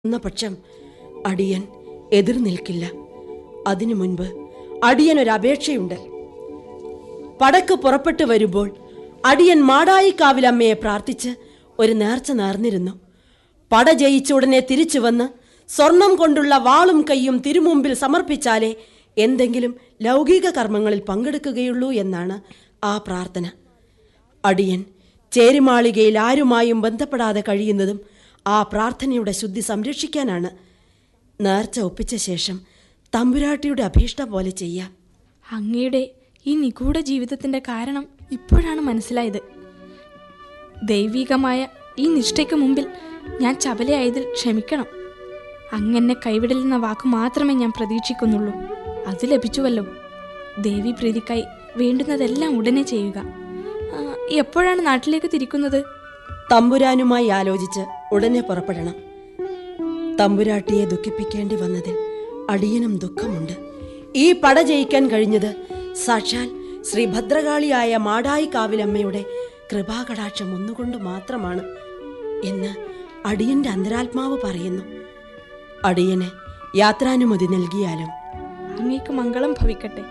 എന്ന പക്ഷം അടിയൻ എതിർ നിൽക്കില്ല അതിനു മുൻപ് അടിയൻ ഒരു അപേക്ഷയുണ്ട് പടക്ക് പുറപ്പെട്ടു വരുമ്പോൾ അടിയൻ മാടായിക്കാവിലമ്മയെ പ്രാർത്ഥിച്ച് ഒരു നേർച്ച നേർന്നിരുന്നു പട ജയിച്ച ഉടനെ തിരിച്ചു വന്ന് സ്വർണം കൊണ്ടുള്ള വാളും കൈയും തിരുമുമ്പിൽ സമർപ്പിച്ചാലേ എന്തെങ്കിലും ലൗകിക കർമ്മങ്ങളിൽ പങ്കെടുക്കുകയുള്ളൂ എന്നാണ് ആ പ്രാർത്ഥന അടിയൻ ചേരുമാളികയിൽ ആരുമായും ബന്ധപ്പെടാതെ കഴിയുന്നതും ആ പ്രാർത്ഥനയുടെ ശുദ്ധി സംരക്ഷിക്കാനാണ് നേർച്ച ഒപ്പിച്ച ശേഷം തമ്പുരാട്ടിയുടെ അഭീഷ്ട പോലെ ചെയ്യാം അങ്ങയുടെ ഈ നിഗൂഢ ജീവിതത്തിന്റെ കാരണം ഇപ്പോഴാണ് മനസ്സിലായത് ദൈവികമായ ഈ നിഷ്ഠയ്ക്ക് മുമ്പിൽ ഞാൻ ചപലയായതിൽ ക്ഷമിക്കണം അങ്ങനെ കൈവിടലെന്ന വാക്ക് മാത്രമേ ഞാൻ പ്രതീക്ഷിക്കുന്നുള്ളൂ അത് ലഭിച്ചുവല്ലോ ദേവി പ്രീതിക്കായി വേണ്ടുന്നതെല്ലാം ഉടനെ ചെയ്യുക ആ, എപ്പോഴാണ് നാട്ടിലേക്ക് തിരിക്കുന്നത് തമ്പുരാനുമായി ആലോചിച്ച് ഉടനെ പുറപ്പെടണം തമ്പുരാട്ടിയെ ദുഃഖിപ്പിക്കേണ്ടി വന്നതിൽ അടിയനും ദുഃഖമുണ്ട് ഈ പട ജയിക്കാൻ കഴിഞ്ഞത് സാക്ഷാൽ ശ്രീ ഭദ്രകാളിയായ മാടായി കാവിലമ്മയുടെ കൃപാകടാക്ഷം ഒന്നുകൊണ്ട് മാത്രമാണ് എന്ന് അടിയന്റെ അന്തരാത്മാവ് പറയുന്നു അടിയന് യാത്രാനുമതി നൽകിയാലും അങ്ങേക്ക് മംഗളം ഭവിക്കട്ടെ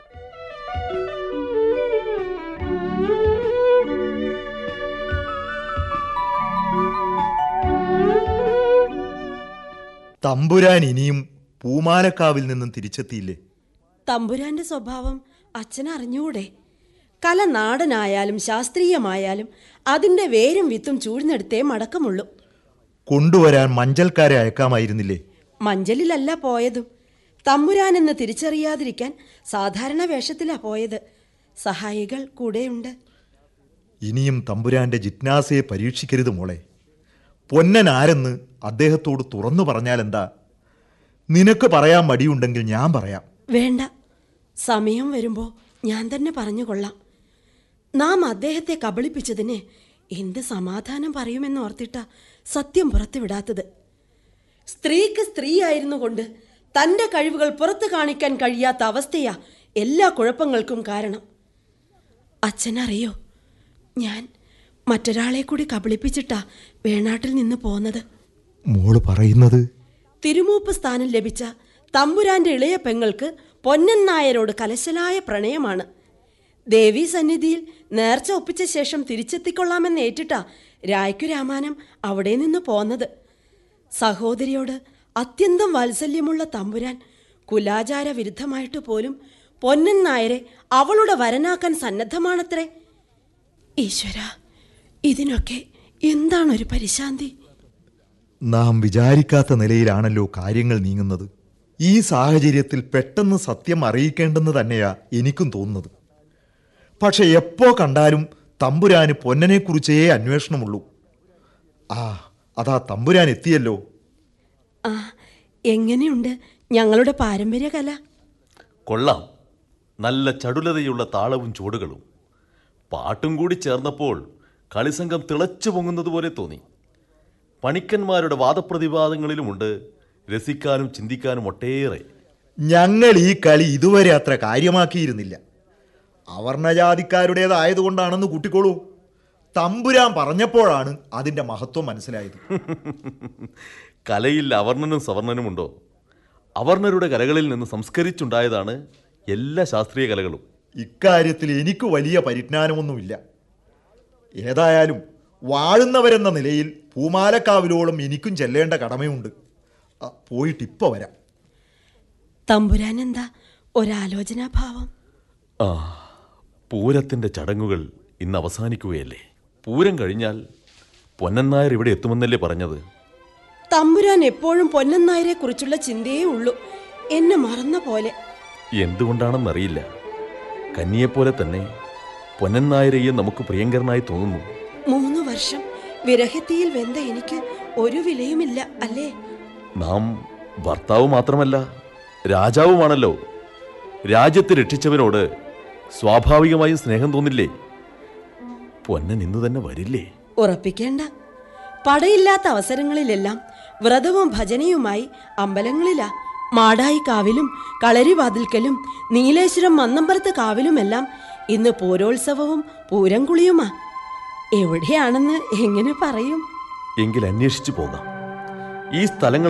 തമ്പുരാൻ ഇനിയും പൂമാലക്കാവിൽ നിന്നും തിരിച്ചെത്തിയില്ലേ തമ്പുരാന്റെ സ്വഭാവം അച്ഛൻ അറിഞ്ഞുകൂടെ കല നാടനായാലും ശാസ്ത്രീയമായാലും അതിന്റെ വേരും വിത്തും ചൂഴ്ന്നെടുത്തേ മടക്കമുള്ളൂ കൊണ്ടുവരാൻ മഞ്ചൽക്കാരെ അയക്കാമായിരുന്നില്ലേ മഞ്ചലിലല്ല പോയതും തമ്പുരാനെന്ന് തിരിച്ചറിയാതിരിക്കാൻ സാധാരണ വേഷത്തിലാ പോയത് സഹായികൾ കൂടെയുണ്ട് ഇനിയും തമ്പുരാന്റെ ജിജ്ഞാസയെ പരീക്ഷിക്കരുത് മോളെ പൊന്നൻ ആരെന്ന് അദ്ദേഹത്തോട് തുറന്നു പറഞ്ഞാലെന്താ നിനക്ക് പറയാൻ മടിയുണ്ടെങ്കിൽ ഞാൻ പറയാം വേണ്ട സമയം വരുമ്പോൾ ഞാൻ തന്നെ പറഞ്ഞുകൊള്ളാം നാം അദ്ദേഹത്തെ കബളിപ്പിച്ചതിന് എന്ത് സമാധാനം പറയുമെന്ന് ഓർത്തിട്ട സത്യം പുറത്തുവിടാത്തത് സ്ത്രീക്ക് സ്ത്രീയായിരുന്നു കൊണ്ട് തന്റെ കഴിവുകൾ പുറത്തു കാണിക്കാൻ കഴിയാത്ത അവസ്ഥയാ എല്ലാ കുഴപ്പങ്ങൾക്കും കാരണം അച്ഛനറിയോ ഞാൻ മറ്റൊരാളെ കൂടി കബളിപ്പിച്ചിട്ടാ വേണാട്ടിൽ നിന്ന് പോന്നത് മോള് പറയുന്നത് തിരുമൂപ്പ് സ്ഥാനം ലഭിച്ച തമ്പുരാന്റെ ഇളയ പെങ്ങൾക്ക് പൊന്നൻ നായരോട് കലശലായ പ്രണയമാണ് ദേവീ സന്നിധിയിൽ നേർച്ച ഒപ്പിച്ച ശേഷം തിരിച്ചെത്തിക്കൊള്ളാമെന്ന് ഏറ്റിട്ടാ രായ്ക്കു രാമാനം അവിടെ നിന്ന് പോന്നത് സഹോദരിയോട് അത്യന്തം വാത്സല്യമുള്ള തമ്പുരാൻ കുലാചാര വിരുദ്ധമായിട്ട് പോലും പൊന്നൻ നായരെ അവളുടെ വരനാക്കാൻ സന്നദ്ധമാണത്രേ ഈശ്വര ഇതിനൊക്കെ എന്താണൊരു പരിശാന്തി നാം വിചാരിക്കാത്ത നിലയിലാണല്ലോ കാര്യങ്ങൾ നീങ്ങുന്നത് ഈ സാഹചര്യത്തിൽ പെട്ടെന്ന് സത്യം അറിയിക്കേണ്ടെന്ന് തന്നെയാ എനിക്കും തോന്നുന്നത് പക്ഷെ എപ്പോ കണ്ടാലും തമ്പുരാന് പൊന്നനെക്കുറിച്ചേ അന്വേഷണമുള്ളൂ ആ അതാ തമ്പുരാൻ എത്തിയല്ലോ ആ എങ്ങനെയുണ്ട് ഞങ്ങളുടെ പാരമ്പര്യ കല കൊള്ളാം നല്ല ചടുലതയുള്ള താളവും ചുവടുകളും പാട്ടും കൂടി ചേർന്നപ്പോൾ കളിസംഘം തിളച്ചു പൊങ്ങുന്നത് പോലെ തോന്നി പണിക്കന്മാരുടെ വാദപ്രതിവാദങ്ങളിലുമുണ്ട് രസിക്കാനും ചിന്തിക്കാനും ഒട്ടേറെ ഞങ്ങൾ ഈ കളി ഇതുവരെ അത്ര കാര്യമാക്കിയിരുന്നില്ല അവർണജാതിക്കാരുടേതായതുകൊണ്ടാണെന്ന് കൂട്ടിക്കോളൂ തമ്പുരാൻ പറഞ്ഞപ്പോഴാണ് അതിൻ്റെ മഹത്വം മനസ്സിലായത് കലയിൽ അവർണനും സവർണനുമുണ്ടോ അവർണരുടെ കലകളിൽ നിന്ന് സംസ്കരിച്ചുണ്ടായതാണ് എല്ലാ ശാസ്ത്രീയ കലകളും ഇക്കാര്യത്തിൽ എനിക്ക് വലിയ പരിജ്ഞാനമൊന്നുമില്ല ഏതായാലും വാഴുന്നവരെന്ന നിലയിൽ പൂമാലക്കാവിലോളം എനിക്കും ചെല്ലേണ്ട കടമയുണ്ട് ആ, പോയിട്ടിപ്പോ വരാം തമ്പുരാൻ എന്താ ഒരാലോചനാഭാവം ആ പൂരത്തിൻ്റെ ചടങ്ങുകൾ ഇന്ന് അവസാനിക്കുകയല്ലേ പൂരം കഴിഞ്ഞാൽ പൊന്നൻ നായർ ഇവിടെ എത്തുമെന്നല്ലേ പറഞ്ഞത് തമ്പുരാൻ എപ്പോഴും പൊന്നൻ നായരെ കുറിച്ചുള്ള ചിന്തയേ ഉള്ളൂ എന്നെ മറന്ന പോലെ എന്തുകൊണ്ടാണെന്നറിയില്ല കന്നിയെപ്പോലെ തന്നെ പൊന്നൻ നായരെയും നമുക്ക് പ്രിയങ്കരനായി തോന്നുന്നു മൂന്ന് വർഷം വിരഹത്തിയിൽ വെന്ത എനിക്ക് ഒരു വിലയുമില്ല അല്ലേ നാം ഭർത്താവ് മാത്രമല്ല രാജാവുമാണല്ലോ രാജ്യത്തെ രക്ഷിച്ചവനോട് സ്വാഭാവികമായും സ്നേഹം തോന്നില്ലേ പൊന്നൻ ഇന്ന് തന്നെ വരില്ലേ ഉറപ്പിക്കേണ്ട പടയില്ലാത്ത അവസരങ്ങളിലെല്ലാം വ്രതവും ഭജനയുമായി അമ്പലങ്ങളിലാ മാടായി കാവിലും കളരിവാതിൽക്കലും നീലേശ്വരം മന്നമ്പലത്ത് കാവിലുമെല്ലാം ഇന്ന് പൂരോത്സവവും പൂരംകുളിയുമാ എവിടെയാണെന്ന് എങ്ങനെ പറയും എങ്കിൽ അന്വേഷിച്ചു പോകാം ഈ സ്ഥലങ്ങൾ